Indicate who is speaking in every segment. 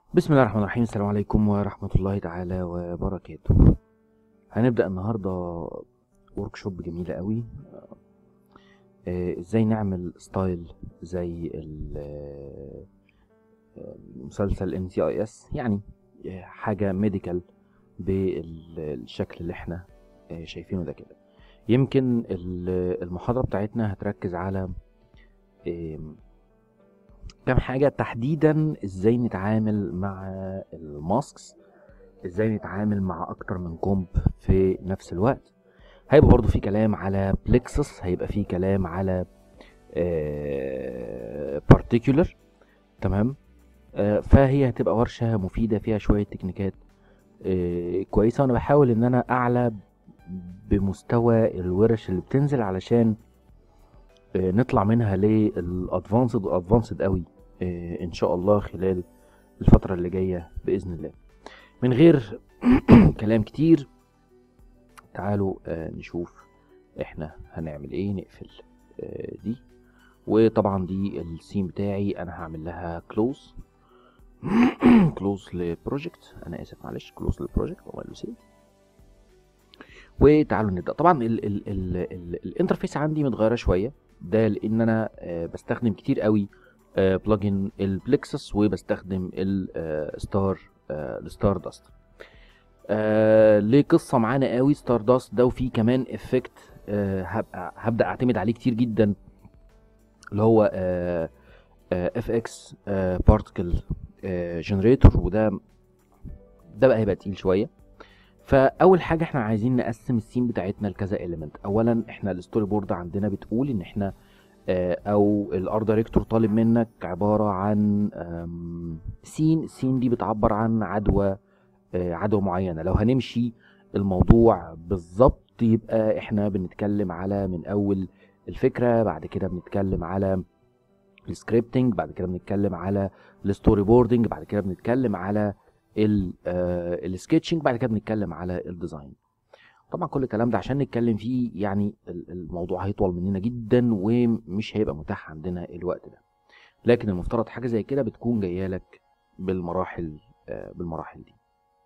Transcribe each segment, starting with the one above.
Speaker 1: بسم الله الرحمن الرحيم السلام عليكم ورحمة الله تعالى وبركاته هنبدأ النهاردة ورك شوب جميلة قوي آه، ازاي نعمل ستايل زي ال- آه، مسلسل ام سي اي اس يعني آه، حاجة ميديكال بالشكل اللي احنا آه، شايفينه ده كده يمكن ال- المحاضرة بتاعتنا هتركز على آم، كام حاجة تحديدا ازاي نتعامل مع الماسكس ازاي نتعامل مع اكتر من كومب في نفس الوقت هيبقى برضو في كلام على بلكسس هيبقى في كلام على بارتيكولر تمام آه، فهي هتبقى ورشة مفيدة فيها شوية تكنيكات آه، كويسة وانا بحاول ان انا اعلى بمستوى الورش اللي بتنزل علشان آه، نطلع منها للادفانسد وادفانسد قوي آه، ان شاء الله خلال الفترة اللي جاية بإذن الله من غير كلام كتير تعالوا آه، نشوف احنا هنعمل ايه نقفل آه، دي وطبعا دي السين بتاعي انا هعمل لها كلوز كلوز لبروجكت انا اسف معلش كلوز للبروجكت والله سيف وتعالوا نبدا طبعا ال ال ال ال الانترفيس عندي متغيره شويه ده لان انا آه، بستخدم كتير قوي بلجن البلكسس وبستخدم الستار الستار داست ليه قصه معانا قوي ستار داست ده وفيه كمان افكت هبقى هبدا اعتمد عليه كتير جدا اللي هو اف اكس بارتكل جنريتور وده ده بقى هيبقى تقيل شويه فاول حاجه احنا عايزين نقسم السين بتاعتنا لكذا اليمنت اولا احنا الستوري بورد عندنا بتقول ان احنا آه، او الار دايركتور طالب منك عباره عن آم، سين السين دي بتعبر عن عدوى آه، عدوى معينه لو هنمشي الموضوع بالظبط يبقى احنا بنتكلم على من اول الفكره بعد كده بنتكلم على السكريبتنج بعد كده بنتكلم على الستوري بوردنج بعد كده بنتكلم على السكتشنج بعد كده بنتكلم على الديزاين طبعا كل الكلام ده عشان نتكلم فيه يعني ال- الموضوع هيطول مننا جدا ومش هيبقى متاح عندنا الوقت ده لكن المفترض حاجه زي كده بتكون جايه لك بالمراحل آه، بالمراحل دي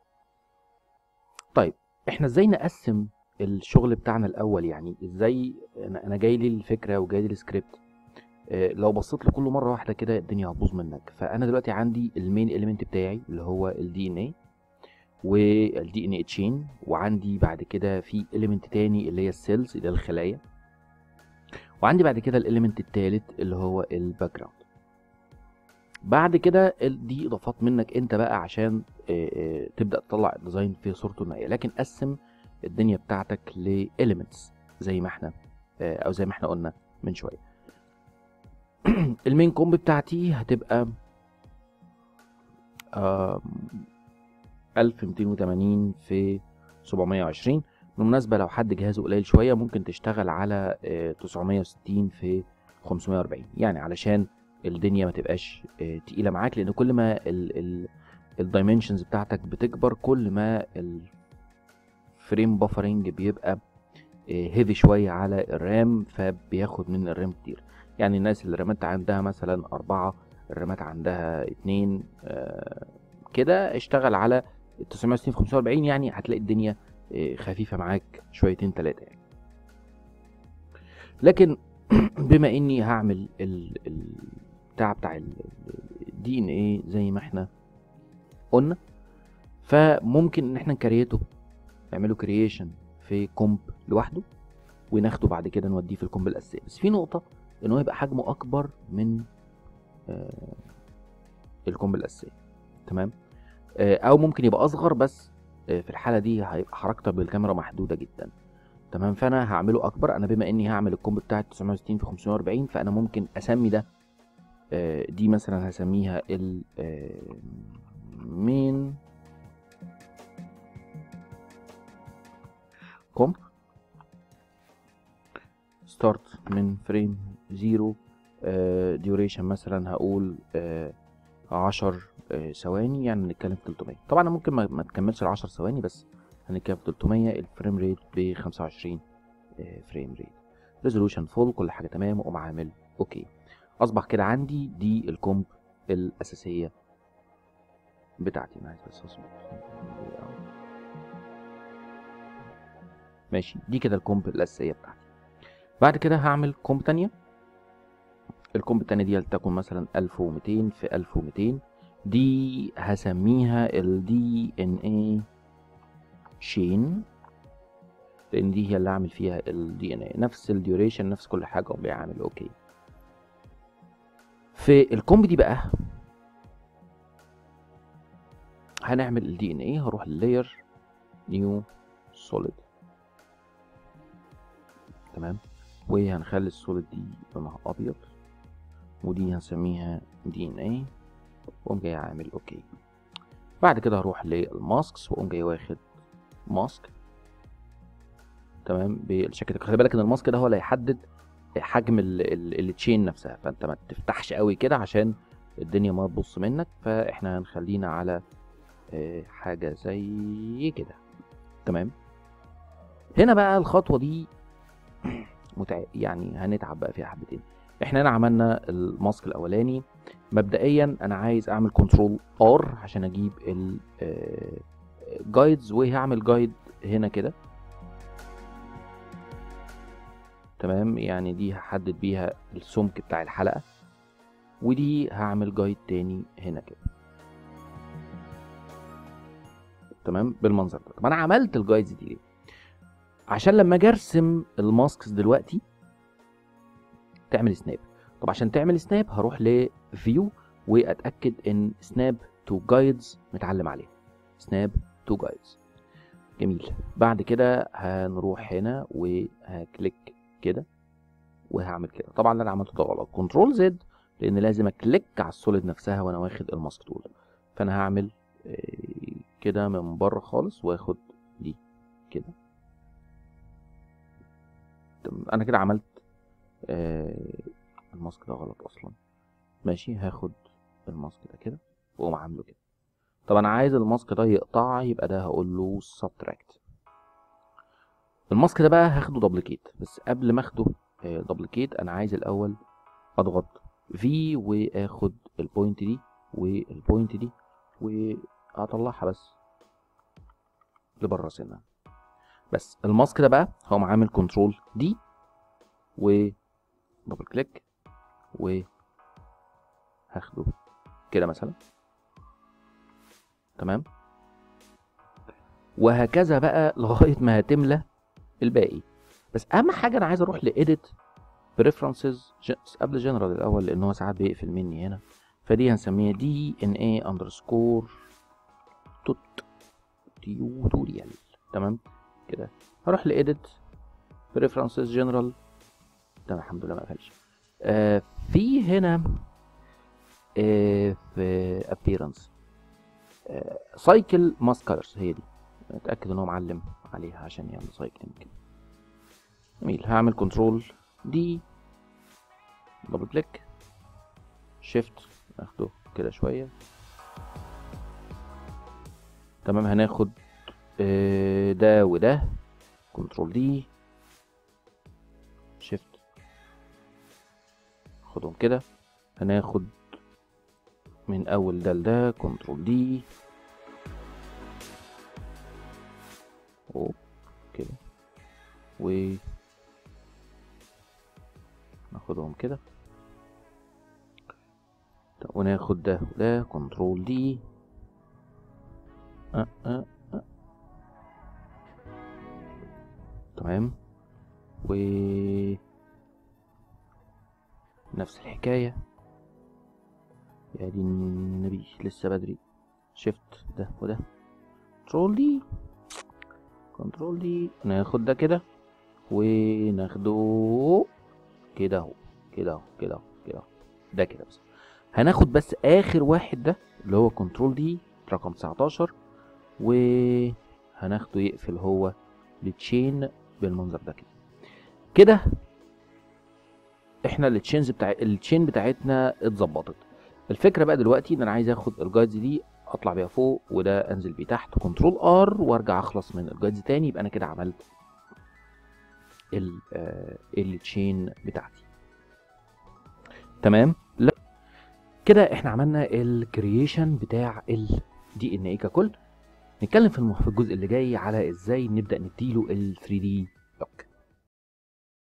Speaker 1: طيب احنا ازاي نقسم الشغل بتاعنا الاول يعني ازاي انا انا جاي لي الفكره وجاي لي السكريبت آه، لو بصيت له كل مره واحده كده الدنيا هتبوظ منك فانا دلوقتي عندي المين اليمنت بتاعي اللي هو الدي ان اي والدي ان اي تشين وعندي بعد كده في اليمنت تاني اللي هي السيلز اللي هي الخلايا وعندي بعد كده الاليمنت التالت اللي هو الباك جراوند بعد كده ال- دي اضافات منك انت بقى عشان آه، آه، تبدا تطلع الديزاين في صورته النهائيه لكن قسم الدنيا بتاعتك لإليمنتس زي ما احنا آه، او زي ما احنا قلنا من شويه المين كومب بتاعتي هتبقى آم، 1280 في 720 بالمناسبة لو حد جهازه قليل شوية ممكن تشتغل على آه، 960 في 540 يعني علشان الدنيا ما تبقاش آه، تقيلة معاك لأن كل ما الدايمنشنز بتاعتك بتكبر كل ما الفريم بافرنج بيبقى هيفي شوية على الرام فبياخد من الرام كتير يعني الناس اللي الرامات عندها مثلا أربعة الرامات عندها اتنين آه، كده اشتغل على 960 في 540 يعني هتلاقي الدنيا آه، خفيفة معاك شويتين تلاتة يعني لكن بما اني هعمل ال ال بتاع بتاع الدي ان ايه زي ما احنا قلنا فممكن ان احنا نكريته نعمله كرييشن في كومب لوحده وناخده بعد كده نوديه في الكومب الاساسي بس في نقطة ان هو يبقى حجمه اكبر من آه، الكومب الاساسي تمام آه، او ممكن يبقى اصغر بس آه، في الحاله دي هيبقى حركتك بالكاميرا محدوده جدا تمام فانا هعمله اكبر انا بما اني هعمل الكومب بتاع 960 في 540 فانا ممكن اسمي ده آه، دي مثلا هسميها ال مين كومب ستارت من فريم زيرو ديوريشن مثلا هقول آه، عشر آه، ثواني يعني نتكلم في 300 طبعا انا ممكن ما ما تكملش ال 10 ثواني بس هنتكلم في 300 الفريم ريت ب 25 آه، فريم ريت ريزولوشن فول كل حاجه تمام واقوم عامل اوكي اصبح كده عندي دي الكومب الاساسيه بتاعتي انا عايز بس اظبط ماشي دي كده الكومب الاساسيه بتاعتي بعد كده هعمل كومب تانية الكومب التانية دي لتكن مثلا 1200 في 1200 دي هسميها ال DNA chain لان دي هي اللي اعمل فيها ال DNA نفس الديوريشن نفس كل حاجه وبيعمل اوكي في الكومب دي بقى هنعمل ال DNA هروح للاير نيو سوليد تمام وهنخلي السوليد دي لونها ابيض ودي هنسميها دي ان اي واقوم جاي عامل اوكي بعد كده هروح للماسكس واقوم جاي واخد ماسك تمام بالشكل ده خلي بالك ان الماسك ده هو اللي هيحدد حجم التشين نفسها فانت ما تفتحش قوي كده عشان الدنيا ما تبص منك فاحنا هنخلينا على حاجه زي كده تمام هنا بقى الخطوه دي متع... يعني هنتعب بقى فيها حبتين احنا هنا عملنا الماسك الاولاني مبدئيا انا عايز اعمل كنترول ار عشان اجيب الجايدز وهعمل جايد هنا كده تمام يعني دي هحدد بيها السمك بتاع الحلقه ودي هعمل جايد تاني هنا كده تمام بالمنظر ده طب انا عملت الجايدز دي ليه عشان لما اجي ارسم الماسكس دلوقتي تعمل سناب طب عشان تعمل سناب هروح لفيو واتاكد ان سناب تو جايدز متعلم عليه سناب تو جايدز جميل بعد كده هنروح هنا وهكليك كده وهعمل كده طبعا اللي انا عملته ده غلط كنترول زد لان لازم اكليك على السوليد نفسها وانا واخد الماسك تول فانا هعمل كده من بره خالص واخد دي كده انا كده عملت آه الماسك ده غلط اصلا ماشي هاخد الماسك ده كده واقوم عامله كده طب انا عايز الماسك ده يقطع يبقى ده هقول له سبتراكت الماسك ده بقى هاخده دبليكيت بس قبل ما اخده آه دبليكيت انا عايز الاول اضغط في واخد البوينت دي والبوينت دي واطلعها بس لبره سنه بس الماسك ده بقى هقوم عامل كنترول دي و دبل كليك و هاخده كده مثلا تمام وهكذا بقى لغايه ما هتملى الباقي بس اهم حاجه انا عايز اروح لايديت بريفرنسز قبل جنرال الاول لان هو ساعات بيقفل مني هنا فدي هنسميها دي ان اي اندرسكور توت تيوتوريال تمام كده هروح لايديت بريفرنسز جنرال تمام الحمد لله ما قفلش آه في هنا آه في appearance سايكل ماسك كلرز هي دي اتاكد ان هو معلم عليها عشان يعمل سايكلينج جميل هعمل كنترول دي دبل كليك شيفت ناخده كده شويه تمام هناخد آه ده وده كنترول دي شيفت خدهم كده هناخد من اول ده لده كنترول دي او كده و ناخدهم كده وناخد ده وده كنترول دي أه أه أه. تمام و نفس الحكاية يا دي النبي لسه بدري شيفت ده وده كنترول دي كنترول دي ناخد ده كده وناخده كده اهو كده اهو كده اهو كده اهو ده كده بس هناخد بس اخر واحد ده اللي هو كنترول دي رقم 19 وهناخده يقفل هو التشين بالمنظر ده كده كده احنا التشينز بتاع التشين بتاعتنا اتظبطت الفكره بقى دلوقتي ان انا عايز اخد الجايدز دي اطلع بيها فوق وده انزل بيه تحت كنترول ار وارجع اخلص من الجايدز تاني يبقى انا كده عملت التشين بتاعتي تمام لا كده احنا عملنا الكرييشن بتاع دي ان ايه ككل نتكلم في المح- في الجزء اللي جاي على ازاي نبدا نديله ال 3 دي